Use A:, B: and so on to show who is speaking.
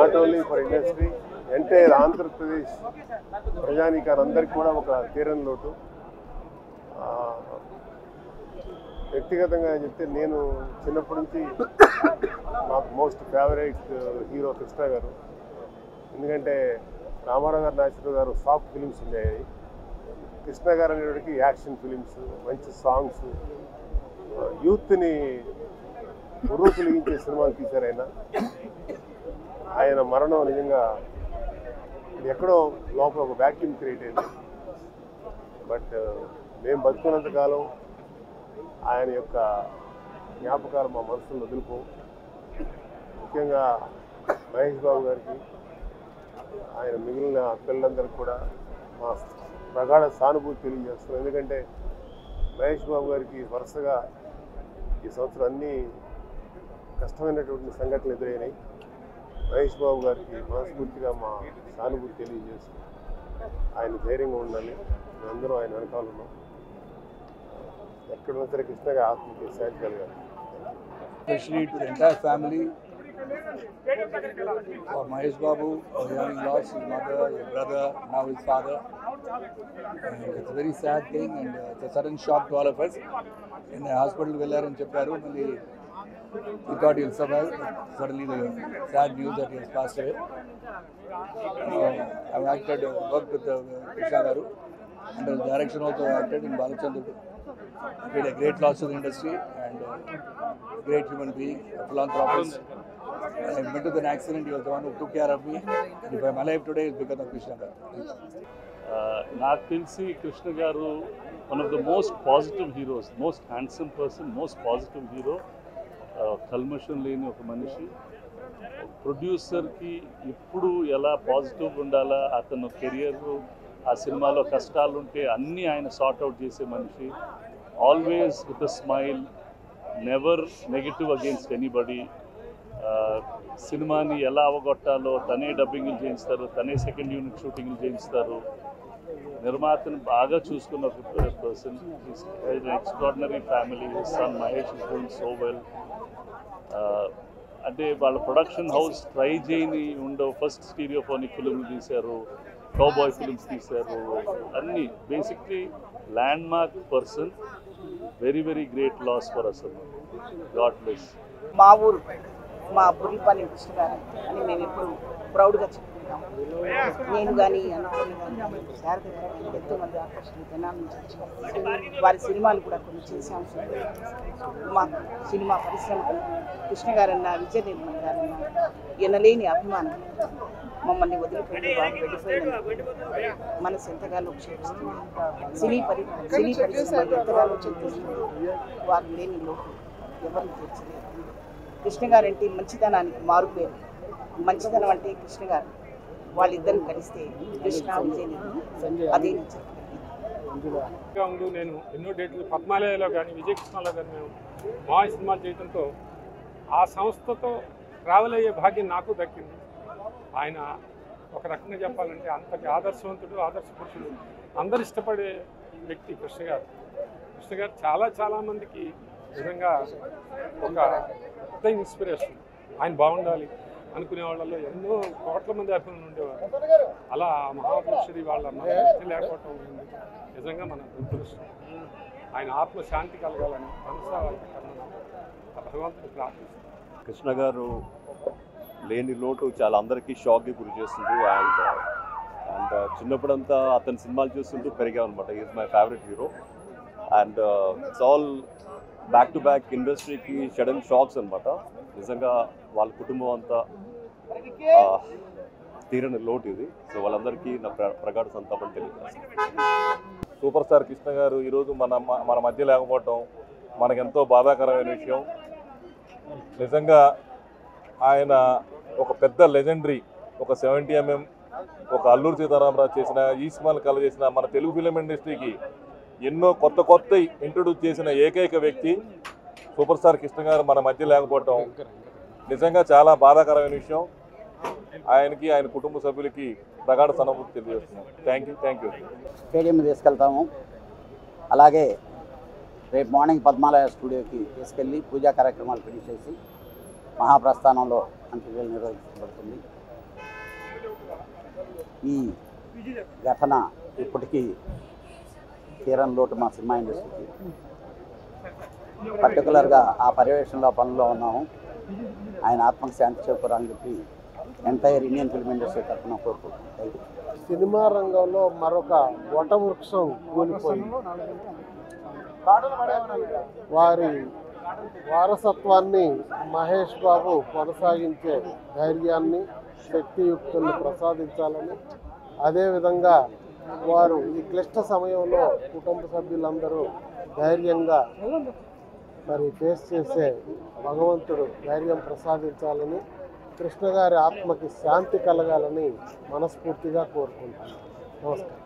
A: Not only for industry entire Andhra Pradesh ప్రజానీకారందరికీ కూడా ఒక తీరని లోటు ఆ, వ్యక్తిగతంగా చెప్తే నేను చిన్నప్పటి నుంచి నాకు మోస్ట్ ఫేవరెట్ హీరో కృష్ణ గారు ఎందుకంటే రామారావు గారు నాగేశ్వరరావు గారు సాఫ్ట్ ఫిలిమ్స్ ఉండేవి కృష్ణ గారు అనేటికి యాక్షన్ ఫిలిమ్స్ మంచి సాంగ్స్ యూత్ని ఉర్రు తొలగించే సినిమాలు తీశారు ఆయన ఆయన మరణం నిజంగా ఇది ఎక్కడో లోపల ఒక వ్యాక్యూమ్ క్రియేట్ అయింది బట్ మేము బతుకున్నంత కాలం ఆయన యొక్క జ్ఞాపకాలు మా మనసులో వదులుకో ముఖ్యంగా మహేష్ బాబు గారికి ఆయన మిగిలిన పిల్లలందరికీ కూడా మా ప్రగాఢ సానుభూతి తెలియజేస్తున్నాం ఎందుకంటే మహేష్ బాబు గారికి వరుసగా ఈ సంవత్సరం అన్ని కష్టమైనటువంటి సంఘటనలు ఎదురైనాయి మహేష్ బాబు గారికి మనస్ఫూర్తిగా మా సానుభూతి తెలియజేస్తూ ఆయన ధైర్యంగా ఉండాలి మేమందరం ఆయన వెనకాల ఉన్నాం ఎక్కడున్నా సరే కృష్ణగా ఆత్మకి శాంతి కలగాలి
B: especially to the entire family. For Mahesh Babu, for having lost his mother, his brother, now his father. And it's a very sad thing and uh, it's a sudden shock to all of us. In the hospital, వెళ్ళారని చెప్పారు మళ్ళీ we thought he'll survive. but Suddenly the sad news that he has passed away. Uh, I've acted, uh, worked with uh, Krishna Garu. Under his direction also I acted in Balachandra. He did a great loss to the industry and uh, great human being, a philanthropist. I met with an accident, he was the one who took care of me. And if I'm alive today, it's because of Krishna Garu.
C: ఆ, నాకు తెలిసి Krishna garu one of the most positive heroes most handsome person most positive hero కల్మషం లేని ఒక మనిషి ప్రొడ్యూసర్కి ఎప్పుడు ఎలా పాజిటివ్ ఉండాలా అతను కెరియర్ ఆ సినిమాలో కష్టాలు ఉంటే అన్నీ ఆయన సార్ట్ అవుట్ చేసే మనిషి always with a smile never negative against anybody సినిమాని ఎలా అవగొట్టాలో తనే డబ్బింగ్లు చేయిస్తారు తనే సెకండ్ యూనిట్ షూటింగ్లు చేయిస్తారు నిర్మాతను బాగా చూసుకున్న ఒక person extraordinary family son Mahesh is doing so well అంటే వాళ్ళ ప్రొడక్షన్ హౌస్ ట్రై చేయని ఉండవు ఫస్ట్ స్టీరియోఫోనిక్ ఫిల్మ్ తీశారు బాయ్ ఫిల్మ్స్ తీశారు అన్నీ basically landmark person very very great loss for us god bless
D: మా ఊరు మా బుర్రిపల్లి కృష్ణ గారు అని మేము ఎప్పుడు ప్రౌడ్గా చెప్పుకుంటాం నేను కానీ అనుకోని కానీ శారద గారు ఎంతో మంది ఆకర్షణ జనాల నుంచి వచ్చారు వారి సినిమాలు కూడా కొన్ని చేసాం మా సినిమా పరిశ్రమకు కృష్ణ గారన్న విజయ నిర్మల్ గారన్న ఎనలేని అభిమానం మమ్మల్ని వదిలిపెట్టి వారు వెళ్ళిపోయిన మనసు ఎంతగానో క్షేమిస్తుంది సినీ పరి సినీ పరిశ్రమ ఎంతగానో చింతిస్తుంది వారు లేని లోటు ఎవరు తీర్చలేదు కృష్ణ గారంటే మంచితనానికి మారుపేరు మంచితనం అంటే కృష్ణ గారు వాళ్ళిద్దరిని కలిస్తే కృష్ణ విజయ్ అదే నిజం.
E: గా ఉండు నేను ఎన్నో డేట్లు పద్మాలయలో కానీ విజయకృష్ణలో కానీ మేము మా సినిమాలు చేయడంతో ఆ సంస్థతో ట్రావెల్ అయ్యే భాగ్యం నాకు దక్కింది ఆయన ఒక రకంగా చెప్పాలంటే అంతటి ఆదర్శవంతుడు ఆదర్శ పురుషుడు అందరు ఇష్టపడే వ్యక్తి కృష్ణ గారు కృష్ణ గారు చాలా చాలా మందికి నిజంగా ఒక పెద్ద ఇన్స్పిరేషన్ ఆయన బాగుండాలి అనుకునే వాళ్ళలో ఎన్నో కోట్ల మంది అభిమానులు ఉండేవారు అలా ఆ మహాపురుషుడి వాళ్ళ మనసు లేకపోవటం ఉంది. నిజంగా మన దురదృష్టం ఆయన ఆత్మ శాంతి కలగాలని మనసా వాళ్ళకి కన్నా ఆ భగవంతుడు ప్రార్థిస్తాం
F: కృష్ణ గారు లేని లోటు చాలా అందరికీ షాక్కి గురి చేస్తుంది అండ్ అండ్ చిన్నప్పుడంతా అతని సినిమాలు చూస్తుంటూ పెరిగామన్నమాట is my favourite hero and it's all back to back ఇండస్ట్రీకి సడన్ షాక్స్ అనమాట నిజంగా వాళ్ళ కుటుంబం అంతా ఆ, తీరని లోటు ఇది సో వాళ్ళందరికీ నా ప్ర ప్రగాఢ సంతాపం తెలియజేస్తాను
G: సూపర్ స్టార్ కృష్ణ గారు ఈరోజు మన మ- మన మధ్య లేకపోవటం మనకెంతో బాధాకరమైన విషయం నిజంగా ఆయన ఒక పెద్ద లెజెండరీ ఒక సెవెంటీ ఎంఎం ఒక అల్లూరు సీతారామరాజు చేసిన ఈ సినిమాలు కల చేసిన మన తెలుగు ఫిలిం ఇండస్ట్రీకి ఎన్నో కొత్త కొత్త ఇంట్రొడ్యూస్ చేసిన ఏకైక వ్యక్తి సూపర్ స్టార్ కృష్ణ గారు మన మధ్య లేకపోవటం నిజంగా చాలా బాధాకరమైన విషయం ఆయనకి ఆయన కుటుంబ సభ్యులకి ప్రగాఢ సనుభూతి తెలియజేస్తున్నాం thank you thank you
H: stadium తీసుకెళ్తాము అలాగే రేపు మార్నింగ్ పద్మాలయ స్టూడియోకి తీసుకెళ్ళి పూజా కార్యక్రమాలు ఫినిష్ చేసి మహాప్రస్థానంలో అంత్యక్రియలు నిర్వహించబడుతుంది ఈ ఘటన ఇప్పటికీ తీరని లోటు మా సినిమా ఇండస్ట్రీకి పర్టికులర్గా ఆ పర్యవేక్షణలో పనుల్లో ఉన్నాము ఆయన ఆత్మకు శాంతి చేకూరాలని చెప్పి ఎంటైర్ ఇండియన్ ఫిల్మ్ ఇండస్ట్రీ తరఫున కోరుకుంటున్నాం థ్యాంక్ యూ
I: సినిమా రంగంలో మరొక వటవృక్షం కూలిపోయింది వారి వారసత్వాన్ని మహేష్ బాబు కొనసాగించే ధైర్యాన్ని శక్తియుక్తుల్ని ప్రసాదించాలని అదేవిధంగా వారు ఈ క్లిష్ట సమయంలో కుటుంబ సభ్యులందరూ ధైర్యంగా మరి ఫేస్ చేసే భగవంతుడు ధైర్యం ప్రసాదించాలని కృష్ణ గారి ఆత్మకి శాంతి కలగాలని మనస్ఫూర్తిగా కోరుకుంటున్నాను నమస్కారం